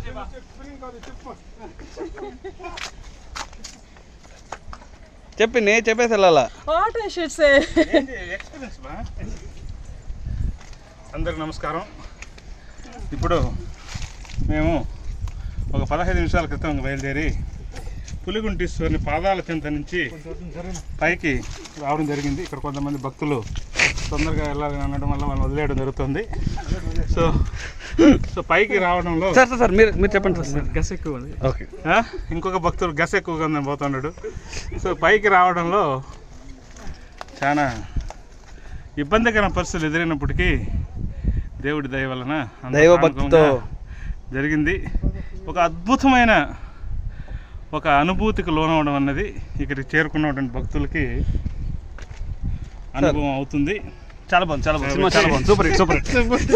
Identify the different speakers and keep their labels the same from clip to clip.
Speaker 1: చెప్పి నే చెప్పేసి వెళ్ళాలా
Speaker 2: What I should say?
Speaker 3: Experience బా అందరికి నమస్కారం ఇప్పుడు మేము ఒక పదహైదు నిమిషాల క్రితం బయలుదేరి పులిగుంటీశ్వరుని పాదాల చెంత నుంచి పైకి రావడం జరిగింది ఇక్కడ కొంతమంది భక్తులు తొందరగా వెళ్ళాలని అనడం వల్ల వాళ్ళు వదిలేయడం జరుగుతుంది సో సో పైకి రావడంలో
Speaker 1: సార్ సార్ సార్ మీరు మీరు చెప్పండి సార్
Speaker 2: గస్ ఎక్కువ ఉంది
Speaker 1: ఓకే
Speaker 3: ఆ? ఇంకొక భక్తుడు గస ఎక్కువగా ఉందని పోతున్నాడు సో పైకి రావడంలో చాలా ఇబ్బందికర పరిస్థితులు ఎదురైనప్పటికీ దేవుడి దయ వలన అంత
Speaker 1: దైవ
Speaker 3: సానుకూలంగా
Speaker 1: భక్తితో
Speaker 3: జరిగింది ఒక అద్భుతమైన ఒక అనుభూతికి లోనవడం అన్నది ఇక్కడికి చేరుకున్నటువంటి భక్తులకి అనుభవం అవుతుంది
Speaker 1: చాలా బాగుంది చాలా బాగుంది సినిమా చాలా బాగుంది సూపర్ హిట్ సూపర్ హిట్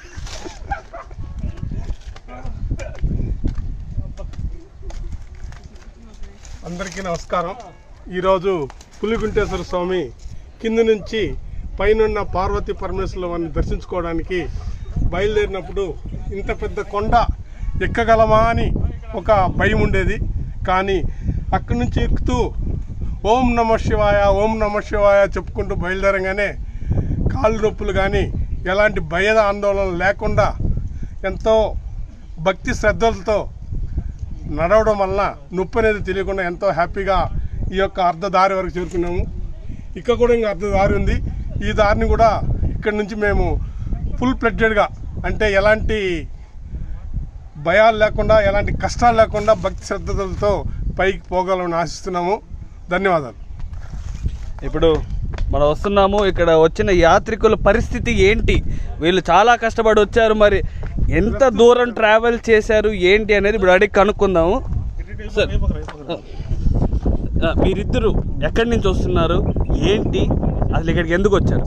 Speaker 4: అందరికీ నమస్కారం ఈరోజు పులిగుంటేశ్వర స్వామి కింద నుంచి పైనున్న పార్వతీ పరమేశ్వరుల వారిని దర్శించుకోవడానికి బయలుదేరినప్పుడు ఇంత పెద్ద కొండ ఎక్కగలమా అని ఒక భయం ఉండేది కానీ అక్కడి నుంచి ఎక్కుతూ ఓం నమ శివాయ ఓం నమ శివాయ చెప్పుకుంటూ బయలుదేరంగానే కాళ్ళు నొప్పులు కానీ ఎలాంటి భయ ఆందోళన లేకుండా ఎంతో భక్తి శ్రద్ధలతో నడవడం వలన నొప్పి అనేది తెలియకుండా ఎంతో హ్యాపీగా ఈ యొక్క అర్ధ దారి వరకు చేరుకున్నాము ఇక్కడ కూడా ఇంకా అర్ధ దారి ఉంది ఈ దారిని కూడా ఇక్కడ నుంచి మేము ఫుల్ ప్లెడ్జెడ్గా అంటే ఎలాంటి భయాలు లేకుండా ఎలాంటి కష్టాలు లేకుండా భక్తి శ్రద్ధలతో పైకి పోగలమని ఆశిస్తున్నాము ధన్యవాదాలు
Speaker 1: ఇప్పుడు మనం వస్తున్నాము ఇక్కడ వచ్చిన యాత్రికుల పరిస్థితి ఏంటి వీళ్ళు చాలా కష్టపడి వచ్చారు మరి ఎంత దూరం ట్రావెల్ చేశారు ఏంటి అనేది ఇప్పుడు అడిగి కనుక్కుందాము సార్ ఆ, మీరిద్దరు ఎక్కడి నుంచి వస్తున్నారు ఏంటి అసలు ఇక్కడికి ఎందుకు వచ్చారు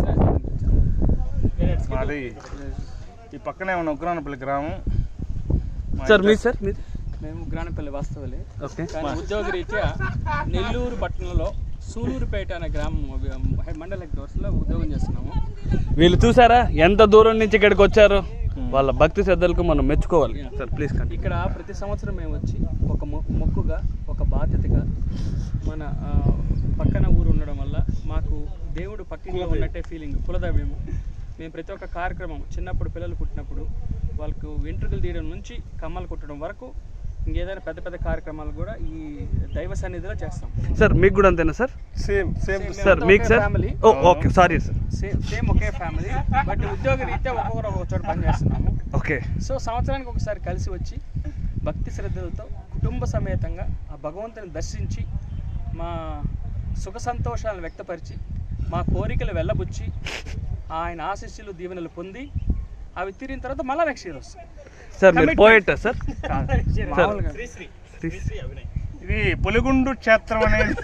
Speaker 3: మాది ఈ పక్కనే ఉన్న ఉగ్రానపల్లి గ్రామం మా
Speaker 1: సార్ మీ
Speaker 3: ఇద్దరు-
Speaker 1: సార్ మీరు
Speaker 2: మేము గ్రానపల్లి వాస్తవులే
Speaker 1: ఓకే
Speaker 2: కానీ ఉద్యోగ రీత్యా నెల్లూరు పట్టణంలో సూలూరుపేట అనే గ్రామం హెడ్ మండల హెడ్ క్వార్టర్స్లో ఉద్యోగం చేస్తున్నాము
Speaker 1: వీళ్ళు చూసారా ఎంత దూరం నుంచి ఇక్కడికి వచ్చారు వాళ్ళ భక్తి శ్రద్ధలకు మనం మెచ్చుకోవాలి సార్ ప్లీజ్ కండి
Speaker 2: ఇక్కడ ప్రతి సంవత్సరం మేము వచ్చి ఒక మొ- మొక్కుగా ఒక బాధ్యతగా మన ఆ, పక్కన ఊరు ఉండడం వల్ల మాకు దేవుడు పక్కన ఉన్నట్టే ఫీలింగ్ కులదైవము మేము ప్రతి ఒక్క కార్యక్రమం చిన్నప్పుడు పిల్లలు పుట్టినప్పుడు వాళ్ళకు వెంట్రుకలు తీయడం నుంచి కమ్మలు కుట్టడం వరకు ఇంకేదైనా పెద్ద పెద్ద కార్యక్రమాలు కూడా ఈ దైవ సన్నిధిలో చేస్తాం
Speaker 1: సార్ మీకు కూడా అంతేనా సార్
Speaker 4: సేమ్ సేమ్
Speaker 1: సార్ మీకు sir
Speaker 2: family
Speaker 1: oh okay sorry sir
Speaker 2: same same ఒకే ఫ్యామిలీ బట్ ఉద్యోగ రీత్యా ఒక్కొక్కరు ఒక్కొక్క చోట పనిచేస్తున్నాము
Speaker 1: ఓకే
Speaker 2: సో సంవత్సరానికి ఒకసారి కలిసి వచ్చి భక్తి శ్రద్ధలతో కుటుంబ సమేతంగా ఆ భగవంతుని దర్శించి మా సుఖ సంతోషాలను వ్యక్తపరిచి మా కోరికలు వెళ్ళబుచ్చి ఆయన ఆశీస్సులు దీవెనలు పొంది అవి తీరిన తర్వాత మళ్ళీ నెక్స్ట్ ఇయర్ వస్తాయి
Speaker 1: సార్ మీరు పోయేట సార్
Speaker 2: మామూలుగా
Speaker 3: ఇది పులిగుండు క్షేత్రం అనేది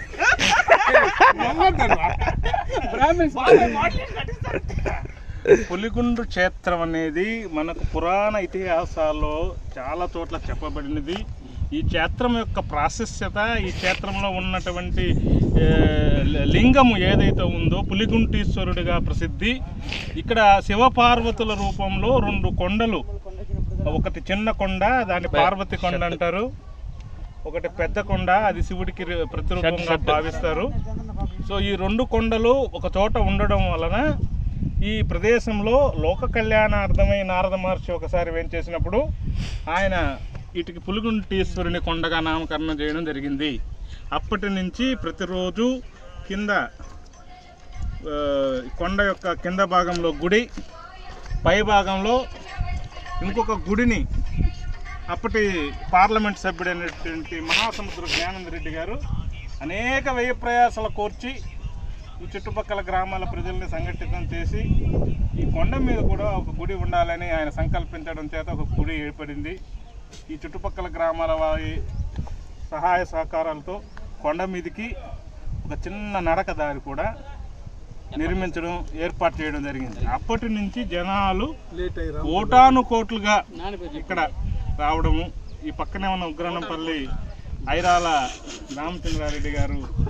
Speaker 3: పులిగుండు క్షేత్రం అనేది మనకు పురాణ ఇతిహాసాల్లో చాలా చోట్ల చెప్పబడినది ఈ క్షేత్రం యొక్క ప్రాశస్యత ఈ క్షేత్రంలో ఉన్నటువంటి ఏ, లింగము ఏదైతే ఉందో పులిగుంటీశ్వరుడిగా ప్రసిద్ధి ఇక్కడ శివపార్వతుల రూపంలో రెండు కొండలు ఒకటి చిన్న కొండ దాన్ని పార్వతి కొండ అంటారు ఒకటి పెద్ద కొండ అది శివుడికి రి- ప్రతిరూపంగా భావిస్తారు సో ఈ రెండు కొండలు ఒక చోట ఉండడం వలన ఈ ప్రదేశంలో లోక కళ్యాణార్థమై నారద మహర్షి ఒకసారి వేంచేసినప్పుడు ఆయన వీటికి పులుగుంటీశ్వరుని కొండగా నామకరణం చేయడం జరిగింది అప్పటి నుంచి ప్రతిరోజు కింద ఆ, కొండ యొక్క కింద భాగంలో గుడి పై భాగంలో ఇంకొక గుడిని అప్పటి పార్లమెంట్ సభ్యుడైనటువంటి మహాసముద్ర జ్ఞానంద రెడ్డి గారు అనేక వ్యయ ప్రయాసాలు కోర్చి ఈ చుట్టుపక్కల గ్రామాల ప్రజల్ని సంఘటితం చేసి ఈ కొండ మీద కూడా ఒక గుడి ఉండాలని ఆయన సంకల్పించడం చేత ఒక గుడి ఏర్పడింది ఈ చుట్టుపక్కల గ్రామాల వారి సహాయ సహకారాలతో కొండ మీదకి ఒక చిన్న నడక దారి కూడా నిర్మించడం ఏర్పాటు చేయడం జరిగింది అప్పటి నుంచి జనాలు కోటాను కోట్లుగా ఇక్కడ రావడము ఈ పక్కనే ఉన్న ఉగ్రానంపల్లి ఐరాల రామచంద్రారెడ్డి గారు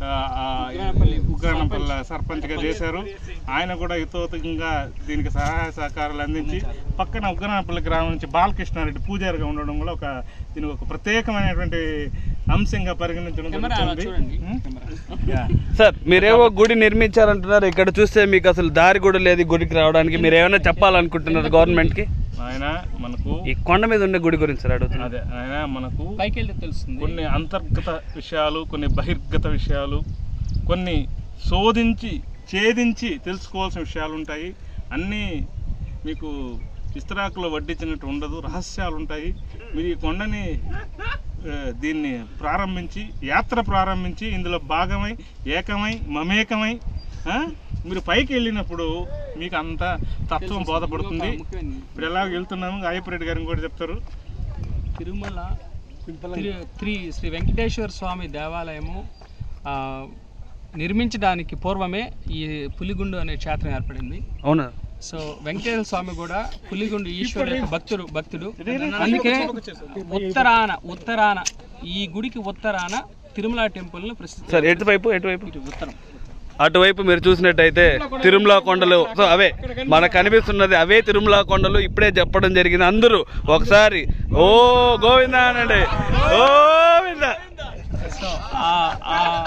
Speaker 3: ఆ, ఆ, ఉగ్రాణంపల్లి సర్పంచ్గా చేశారు ఆయన కూడా హితోతంగా దీనికి సహాయ సహకారాలు అందించి పక్కన ఉగ్రాణపల్లి గ్రామం నుంచి బాలకృష్ణారెడ్డి పూజారిగా ఉండడం వల్ల ఒక దీనికి ఒక ప్రత్యేకమైనటువంటి అంశంగా పరిగణించడం
Speaker 2: కెమెరా అలా
Speaker 3: జరుగుతుంది
Speaker 2: చూడండి కెమెరా
Speaker 3: యా.
Speaker 1: సార్ మీరేమో గుడి నిర్మించారంటున్నారు ఇక్కడ చూస్తే మీకు అసలు దారి కూడా లేదు ఈ గుడికి రావడానికి మీరు ఏమైనా చెప్పాలనుకుంటున్నారు గవర్నమెంట్ కి
Speaker 3: ఆయన మనకు
Speaker 1: ఈ కొండ మీద ఉండే గుడి గురించి సార్ అడుగుతున్నారు
Speaker 3: అదే ఆయన మనకు
Speaker 2: పైకి వెళ్తే తెలుస్తుంది
Speaker 3: కొన్ని అంతర్గత విషయాలు కొన్ని బహిర్గత విషయాలు కొన్ని శోధించి ఛేదించి తెలుసుకోవాల్సిన విషయాలు ఉంటాయి అన్నీ మీకు ఇస్తరాకులో వడ్డించినట్టు ఉండదు రహస్యాలు ఉంటాయి మీరు ఈ కొండని ఆ, దీన్ని ప్రారంభించి యాత్ర ప్రారంభించి ఇందులో భాగమై ఏకమై మమేకమై ఆ, మీరు పైకి వెళ్ళినప్పుడు మీకు అంత తత్వం బోధపడుతుంది
Speaker 2: ఇంకొక ముఖ్యమైనది.
Speaker 3: ఇప్పుడు ఎలా వెళ్తున్నాము అయ్యప్పరెడ్డి గారిని కూడా చెప్తారు
Speaker 2: తిరుమల తిరు శ్రీ శ్రీ వెంకటేశ్వర స్వామి దేవాలయము ఆ, నిర్మించడానికి పూర్వమే ఈ పులిగుండు అనే క్షేత్రం ఏర్పడింది
Speaker 1: అవునా
Speaker 2: సో వెంకటేశ్వర స్వామి కూడా పులిగుండు ఈశ్వరు యొక్క భక్తుడు భక్తుడు అందుకే ఉత్తరాన ఉత్తరాన ఈ గుడికి ఉత్తరాన తిరుమల టెంపుల్ ను ప్రసిద్ధి
Speaker 1: సార్ ఎటువైపు ఎటువైపు
Speaker 2: ఉత్తరం
Speaker 1: అటువైపు మీరు చూసినట్టయితే తిరుమల కొండలు సో అవే మనకు కనిపిస్తున్నది అవే తిరుమల కొండలు ఇప్పుడే చెప్పడం జరిగింది అందరూ ఒకసారి ఓ గోవింద అనండి గోవింద
Speaker 2: సో ఆ- ఆ-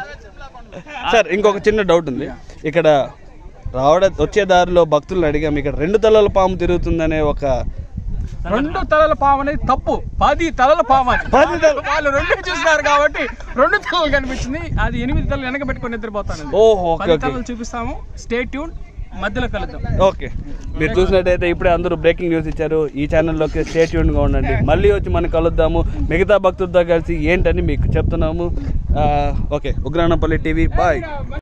Speaker 1: సార్ ఇంకొక చిన్న డౌట్ ఉంది ఇక్కడ రావడం వచ్చే దారిలో భక్తులను అడిగాము ఇక్కడ రెండు తలల పాము తిరుగుతుందనే ఒక
Speaker 2: రెండు తలల పాము అనేది తప్పు పది తలల పాము అది
Speaker 1: పది తల-
Speaker 2: వాళ్ళు రెండు చూసినారు కాబట్టి రెండు తలలు కనిపించింది అది ఎనిమిది తలలు వెనక పెట్టుకొని నిద్రపోతాను
Speaker 1: ఓహో ఓకే
Speaker 2: పది
Speaker 1: ఓకే
Speaker 2: తలలు చూపిస్తాము స్టే ట్యూన్ మధ్యలో కలుద్దాం
Speaker 1: ఓకే మీరు చూసినట్టయితే ఇప్పుడే అందరూ బ్రేకింగ్ న్యూస్ ఇచ్చారు ఈ ఛానల్లోకి స్టే ట్యూన్గా ఉండండి మళ్ళీ వచ్చి మనం కలుద్దాము మిగతా భక్తులతో కలిసి ఏంటని మీకు చెప్తున్నాము ఆ, ఓకే ఉగ్రాణపల్లి టీవీ బాయ్